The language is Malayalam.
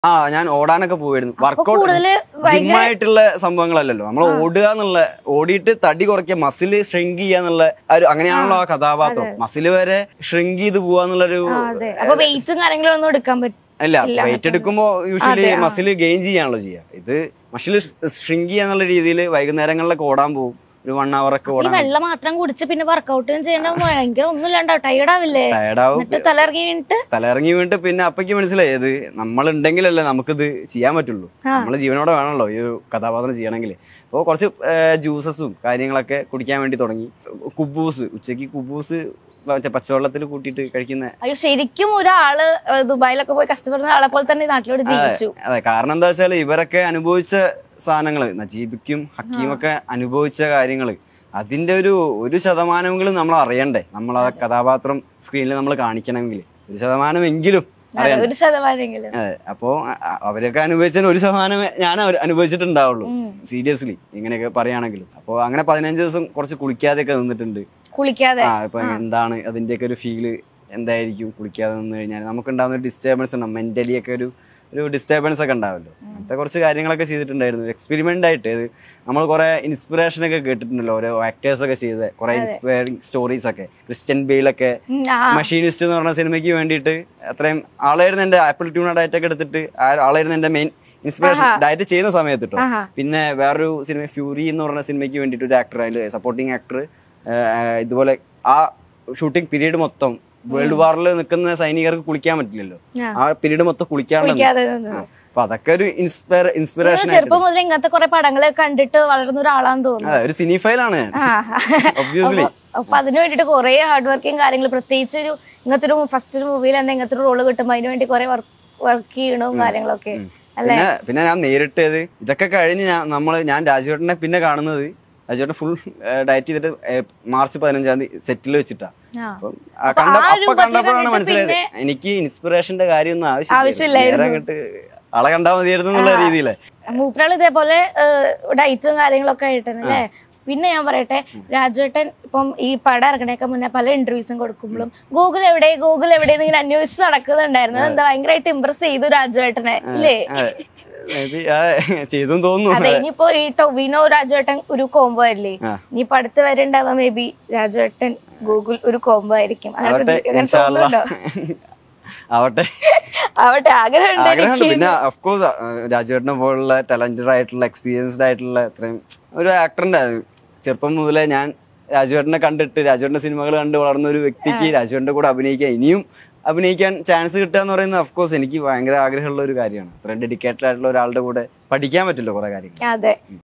ആ ഞാൻ ഓടാനൊക്കെ പോവായിരുന്നു വർക്കൗട്ട് കൂടുതല് ജിമ്മായിട്ടുള്ള സംഭവങ്ങളല്ലല്ലോ നമ്മൾ ഓടുക എന്നുള്ള ഓടിയിട്ട് തടി കുറയ്ക്കുക മസിൽ ഷ്രിങ്ക് ചെയ്യുക എന്നുള്ള ആ ഒരു അങ്ങനെയാണല്ലോ ആ കഥാപാത്രം മസിൽ വരെ ഷ്രിങ്ക് ചെയ്ത് പോവാന്നുള്ളൊരു ആ, അതെ അപ്പൊ വെയിറ്റും കാര്യങ്ങളും ഒന്നും എടുക്കാൻ പറ്റും അല്ല വെയിറ്റ് എടുക്കുമ്പോ യൂഷ്വലി മസിൽ ഗെയിൻ ചെയ്യാണല്ലോ ചെയ്യുക ഇത് മസിൽ ഷ്രിങ്ക് ചെയ്യാന്നുള്ള രീതിയിൽ വൈകുന്നേരങ്ങളിലൊക്കെ ഓടാൻ പോകും ഒരു വൺ അവർ ഒക്കെ ഈ ഓടാൻ വെള്ളം മാത്രം കുടിച്ച് പിന്നെ വർക്കൗട്ടും ചെയ്യണ്ട ഭയങ്കര ഒന്നും ഇല്ലാണ്ടോ ടയർഡ് ആവില്ലേ ടയർഡാവും എന്നിട്ട് തലയിറങ്ങി വീണിട്ട് തലയിറങ്ങി വീണിട്ട് പിന്നെ അപ്പയ്ക്ക് മനസ്സിലായി ഇത് നമ്മളുണ്ടെങ്കിലല്ലേ നമുക്കിത് ചെയ്യാൻ പറ്റുള്ളൂ നമ്മൾ ജീവനോടെ വേണമല്ലോ ഈ ഒരു കഥാപാത്രം ചെയ്യണമെങ്കിൽ അപ്പോൾ കുറച്ച് ജ്യൂസസും കാര്യങ്ങളൊക്കെ കുടിക്കാൻ വേണ്ടി തുടങ്ങി കുബൂസ് ഉച്ചയ്ക്ക് കുബൂസ് മറ്റേ പച്ചവെള്ളത്തിൽ കൂട്ടിയിട്ട് കഴിക്കുന്ന അയ്യോ ശരിക്കും ഒരാള് ഏഹ്, ദുബായിലൊക്കെ പോയി കഷ്ടപ്പെടുന്ന ആളെ പോലെ തന്നെ നാട്ടിലോട്ട് ജീവിച്ചു അതെ കാരണം എന്താ വെച്ചാൽ ഇവരൊക്കെ അനുഭവിച്ച സാധനങ്ങൾ നജീബിക്കും ഹക്കീമൊക്കെ അനുഭവിച്ച കാര്യങ്ങൾ അതിന്റെ ഒരു ഒരു ശതമാനമെങ്കിലും നമ്മൾ അറിയണ്ടേ നമ്മൾ ആ കഥാപാത്രം സ്ക്രീനിൽ നമ്മൾ കാണിക്കണമെങ്കിൽ ഒരു ശതമാനമെങ്കിലും അറിയണ്ടേ ഒരു ശതമാനെങ്കിലും അതെ അപ്പോ അ- അ- അവരൊക്കെ അനുഭവിച്ചതിന് ഒരു ശതമാനമേ ഞാൻ അവർ അനുഭവിച്ചിട്ടുണ്ടാവുള്ളൂ സീരിയസ്ലി ഇങ്ങനെയൊക്കെ പറയുകയാണെങ്കിലും അപ്പോൾ അങ്ങനെ പതിനഞ്ച് ദിവസം കുറച്ച് കുളിക്കാതെയൊക്കെ നിന്നിട്ടുണ്ട് കുളിക്കാതെ ആ ഇപ്പൊ എന്താണ് അതിന്റെയൊക്കെ ഒരു ഫീല് എന്തായിരിക്കും കുളിക്കാതെ നിന്ന് കഴിഞ്ഞാൽ നമുക്ക് ഉണ്ടാകുന്ന ഒരു ഡിസ്റ്റർബൻസ് ഉണ്ടാവും മെന്റലി ഒക്കെ ഒരു ഒരു ഡിസ്റ്റർബൻസ് ഒക്കെ ഉണ്ടാവല്ലോ അങ്ങനത്തെ കുറച്ച് കാര്യങ്ങളൊക്കെ ചെയ്തിട്ടുണ്ടായിരുന്നു എക്സ്പെരിമെന്റ് ആയിട്ട് ഇത് നമ്മൾ കുറെ ഇൻസ്പിറേഷൻ ഒക്കെ കേട്ടിട്ടുണ്ടല്ലോ ഓരോ ആക്ടേഴ്സ് ഒക്കെ ചെയ്ത കുറെ ഇൻസ്പയറിംഗ് സ്റ്റോറീസ് ഒക്കെ ക്രിസ്ത്യൻ ബെയിലൊക്കെ ഉം, ആ, മഷീനിസ്റ്റ് എന്ന് പറഞ്ഞ സിനിമയ്ക്ക് വേണ്ടിയിട്ട് അത്രയും ആളായിരുന്നു എന്റെ ആപ്പിൾ ട്യൂണ ഡയറ്റ് ഒക്കെ എടുത്തിട്ട് ആ ആളായിരുന്നു എന്റെ മെയിൻ ഇൻസ്പിറേഷൻ ഡയറ്റ് ചെയ്യുന്ന സമയത്ത് കേട്ടോ ആഹാ. പിന്നെ വേറൊരു സിനിമ ഫ്യൂരി എന്ന് പറഞ്ഞ സിനിമയ്ക്ക് വേണ്ടിയിട്ട് ഒരു ആക്ടർ അതിൽ സപ്പോർട്ടിങ് ആക്ടർ ഇതുപോലെ ആ ഷൂട്ടിംഗ് പീരീഡ് മൊത്തം വേൾഡ് വാറിൽ നിൽക്കുന്ന സൈനികർക്ക് കുളിക്കാൻ പറ്റില്ലല്ലോ ആ. ആ പീരീഡ് മൊത്തം കുളിക്കാണ്ട് കുളിക്കാതെ നിന്ന്. അപ്പൊ അതൊക്കെ ഒരു ഇൻസ്പയർ ഇൻസ്പിറേഷൻ നിങ്ങൾ ചെറുപ്പം മുതൽ ഇങ്ങനത്തെ കുറെ പടങ്ങൾ കണ്ടിട്ട് വളർന്ന ഒരാളാന്ന് തോന്നുന്നു ഒരു സിനിഫൈലാണ് ഞാൻ ആ. ഒബ്വിയസ്ലി അപ്പൊ അതിനു വേണ്ടിട്ട് കുറെ ഹാർഡ് വർക്കിങ് കാര്യങ്ങൾ പ്രത്യേകിച്ച് ഒരു ഇങ്ങനത്തെ ഒരു ഫസ്റ്റ് ഒരു മൂവിയിൽ തന്നെ ഇങ്ങനത്തെ ഒരു റോള് കിട്ടുമ്പോൾ അതിന് വേണ്ടി കുറെ വർക്ക് ചെയ്യണവും കാര്യങ്ങളൊക്കെ അല്ലെ പിന്നെ പിന്നെ ഞാൻ നേരിട്ടത് ഇതൊക്കെ കഴിഞ്ഞ് ഞാൻ നമ്മള് ഞാൻ രാജുവേട്ടനെ പിന്നെ കാണുന്നത് രാജുവേട്ടൻ ഫുൾ ഡയറ്റ് ചെയ്തിട്ട് ഏ, മാർച്ച് പതിനഞ്ചാം തീയതി സെറ്റിൽ വെച്ചിട്ടാ അപ്പം ആ അപ്പൊ കണ്ട ആ അപ്പൊ രൂപത്തിൽ കണ്ടപ്പോഴാണ് കണ്ടിട്ട് മനസ്സിലായത് പിന്നെ- എനിക്ക് ഇൻസ്പിറേഷന്റെ കാര്യമൊന്നും ആവശ്യമില്ല ആവശ്യമില്ലായിരുന്നു. അങ്ങോട്ട് ആളെ കണ്ടാൽ മതിയായിരുന്നു എന്നുള്ള രീതിയില് മൂപ്പരാൾ ഇതേപോലെ ഡയറ്റും കാര്യങ്ങളൊക്കെ ആയിട്ടാണ് അല്ലേ പിന്നെ ഞാൻ പറയട്ടെ രാജുവേട്ടൻ ഇപ്പം ഈ പടം ഇറങ്ങണേക്ക് മുന്നേ പല ഇന്റർവ്യൂസും കൊടുക്കുമ്പോഴും ഗൂഗിൾ എവിടെ ഗൂഗിൾ എവിടെ ഇങ്ങനെ അന്വേഷിച്ച് നടക്കുന്നുണ്ടായിരുന്നു അതെന്താ ഭയങ്കരമായിട്ട് ഇംപ്രസ് ചെയ്തു രാജുവേട്ടനെ ഇല്ലേ മേബി ചെയ്തും തോന്നുന്നു അതെ ഇനിയിപ്പോ ഈ ടൊവിനോ രാജുവേട്ടൻ ഒരു കോംബോ അല്ലേ ആ. ഇനിയിപ്പോ അടുത്ത് വരെ ഉണ്ടാവാ മേ ബി രാജുവേട്ടൻ ഗൂഗിൾ ഒരു കോംബോ ആയിരിക്കും അങ്ങനെ ആവട്ടെ അങ്ങനെ ഇൻഷാ അല്ലാ. തോന്നുന്നുണ്ടോ ആവട്ടെ ആവട്ടെ ആഗ്രഹമുണ്ട് ആഗ്രഹമുണ്ട് എനിക്ക് പിന്നെ അഫ്കോഴ്സ് രാജുവേട്ടനെ പോലുള്ള ടാലന്റഡ് ആയിട്ടുള്ള എക്സ്പീരിയൻസ്ഡ് ആയിട്ടുള്ള അത്രയും ഒരു ആക്ടറിന്റെ ചെറുപ്പം മുതലേ ഞാൻ രാജുവേട്ടനെ കണ്ടിട്ട് രാജുവേട്ടന്റെ സിനിമകൾ കണ്ട് വളർന്ന ഒരു വ്യക്തിക്ക് രാജുവേട്ടന്റെ കൂടെ അഭിനയിക്കാൻ ഇനിയും അഭിനയിക്കാൻ ചാൻസ് കിട്ടുക എന്ന് പറയുന്നത് അഫ്കോഴ്സ് എനിക്ക് ഭയങ്കര ആഗ്രഹമുള്ള ഒരു കാര്യമാണ് അത്രയും ഡെഡിക്കേറ്റഡ് ആയിട്ടുള്ള ഒരാളുടെ കൂടെ പഠിക്കാൻ പറ്റില്ല കുറെ കാര്യങ്ങൾ അതെ